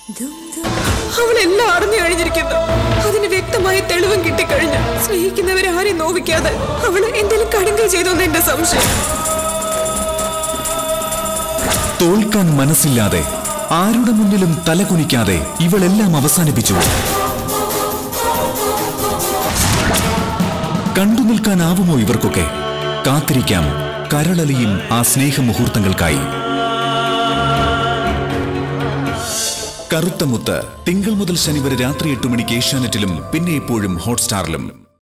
അവളെല്ലാം അറിഞ്ഞു കഴിഞ്ഞിരിക്കുന്നു അതിന് വ്യക്തമായ തെളിവും കിട്ടിക്കഴിഞ്ഞു സ്നേഹിക്കുന്നവരെ ആരെയും നോവിക്കാതെ അവള് എന്തെങ്കിലും കടുങ്കൈ ചെയ്തോന്ന് എന്റെ സംശയം തോൽക്കാൻ മനസ്സില്ലാതെ ആരുടെ മുന്നിലും തലകുനിക്കാതെ ഇവളെല്ലാം അവസാനിപ്പിച്ചു കണ്ടു നിൽക്കാനാവുമോ ഇവർക്കൊക്കെ കാത്തിരിക്കാം കരളലിയും ആ സ്നേഹമുഹൂർത്തങ്ങൾക്കായി കറുത്ത മുത്ത് തിങ്കൾ മുതൽ ശനി വരെ രാത്രി എട്ട് മണിക്ക് ഏഷ്യാനെറ്റിലും പിന്നെ എപ്പോഴും ഹോട്ട്സ്റ്റാറിലും